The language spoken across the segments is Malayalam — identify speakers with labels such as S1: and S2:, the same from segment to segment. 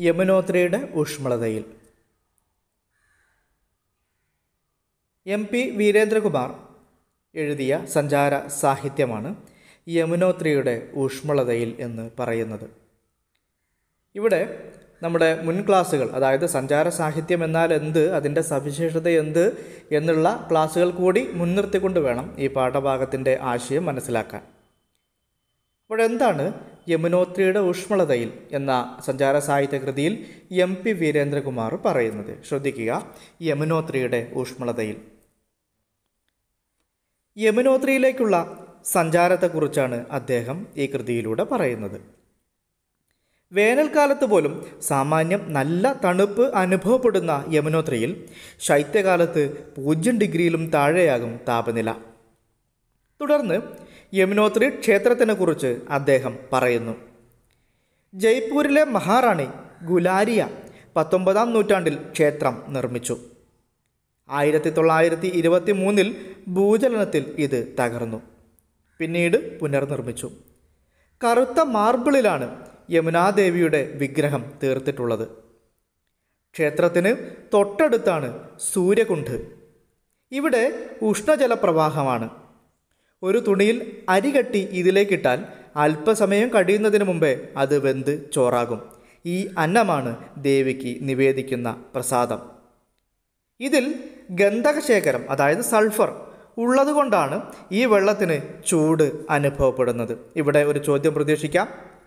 S1: യമുനോത്രിയുടെ ഊഷ്മളതയിൽ എം പി വീരേന്ദ്രകുമാർ എഴുതിയ സഞ്ചാര സാഹിത്യമാണ് യമുനോത്രിയുടെ ഊഷ്മളതയിൽ എന്ന് പറയുന്നത് ഇവിടെ നമ്മുടെ മുൻ ക്ലാസ്സുകൾ അതായത് സഞ്ചാര സാഹിത്യം എന്നാൽ എന്ത് അതിൻ്റെ സവിശേഷത എന്ത് എന്നുള്ള ക്ലാസ്സുകൾ കൂടി മുൻനിർത്തിക്കൊണ്ട് വേണം ഈ പാഠഭാഗത്തിൻ്റെ ആശയം മനസ്സിലാക്കാൻ അപ്പോൾ എന്താണ് യമുനോത്രിയുടെ ഊഷ്മളതയിൽ എന്ന സഞ്ചാര സാഹിത്യ കൃതിയിൽ എം പി വീരേന്ദ്രകുമാർ പറയുന്നത് ശ്രദ്ധിക്കുക യമുനോത്രിയുടെ ഊഷ്മളതയിൽ യമുനോത്രിയിലേക്കുള്ള സഞ്ചാരത്തെക്കുറിച്ചാണ് അദ്ദേഹം ഈ കൃതിയിലൂടെ പറയുന്നത് വേനൽക്കാലത്ത് പോലും സാമാന്യം നല്ല തണുപ്പ് അനുഭവപ്പെടുന്ന യമുനോത്രിയിൽ ശൈത്യകാലത്ത് പൂജ്യം ഡിഗ്രിയിലും താഴെയാകും താപനില തുടർന്ന് യമുനോത്രി ക്ഷേത്രത്തിനെക്കുറിച്ച് അദ്ദേഹം പറയുന്നു ജയ്പൂരിലെ മഹാറാണി ഗുലാരിയ പത്തൊമ്പതാം നൂറ്റാണ്ടിൽ ക്ഷേത്രം നിർമ്മിച്ചു ആയിരത്തി തൊള്ളായിരത്തി ഇരുപത്തി മൂന്നിൽ ഭൂചലനത്തിൽ ഇത് തകർന്നു പിന്നീട് പുനർനിർമ്മിച്ചു കറുത്ത മാർബിളിലാണ് യമുനാദേവിയുടെ വിഗ്രഹം തീർത്തിട്ടുള്ളത് ക്ഷേത്രത്തിന് തൊട്ടടുത്താണ് സൂര്യകുണ്ഠ് ഇവിടെ ഉഷ്ണജല പ്രവാഹമാണ് ഒരു തുണിയിൽ അരി കെട്ടി ഇതിലേക്കിട്ടാൽ അല്പസമയം കഴിയുന്നതിന് മുമ്പേ അത് വെന്ത് ചോറാകും ഈ അന്നമാണ് ദേവിക്ക് നിവേദിക്കുന്ന പ്രസാദം ഇതിൽ ഗന്ധകശേഖരം അതായത് സൾഫർ ഉള്ളതുകൊണ്ടാണ് ഈ വെള്ളത്തിന് ചൂട് അനുഭവപ്പെടുന്നത് ഇവിടെ ഒരു ചോദ്യം പ്രതീക്ഷിക്കാം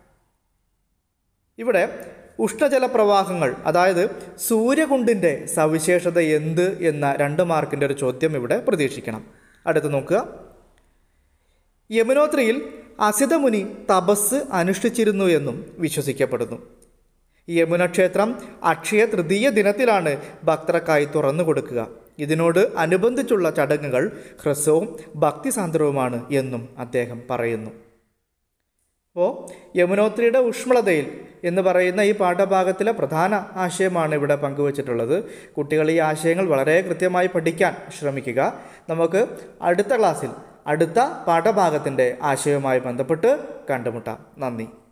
S1: ഇവിടെ ഉഷ്ണജല പ്രവാഹങ്ങൾ അതായത് സൂര്യകുണ്ടിൻ്റെ സവിശേഷത എന്ത് എന്ന രണ്ട് മാർക്കിൻ്റെ ഒരു ചോദ്യം ഇവിടെ പ്രതീക്ഷിക്കണം അടുത്ത് നോക്കുക യമുനോത്രിയിൽ അസിതമുനി തപസ് അനുഷ്ഠിച്ചിരുന്നു എന്നും വിശ്വസിക്കപ്പെടുന്നു യമുന ക്ഷേത്രം അക്ഷയ തൃതീയ ദിനത്തിലാണ് ഭക്തർക്കായി തുറന്നു കൊടുക്കുക ഇതിനോട് അനുബന്ധിച്ചുള്ള ചടങ്ങുകൾ ഹ്രസ്വവും ഭക്തിസാന്ദ്രവുമാണ് എന്നും അദ്ദേഹം പറയുന്നു അപ്പോൾ യമുനോത്രിയുടെ ഊഷ്മളതയിൽ എന്ന് പറയുന്ന ഈ പാഠഭാഗത്തിലെ പ്രധാന ആശയമാണ് ഇവിടെ പങ്കുവച്ചിട്ടുള്ളത് കുട്ടികൾ ഈ ആശയങ്ങൾ വളരെ കൃത്യമായി പഠിക്കാൻ ശ്രമിക്കുക നമുക്ക് അടുത്ത ക്ലാസ്സിൽ അടുത്ത പാഠഭാഗത്തിൻ്റെ ആശയവുമായി ബന്ധപ്പെട്ട് കണ്ടുമുട്ടാം നന്ദി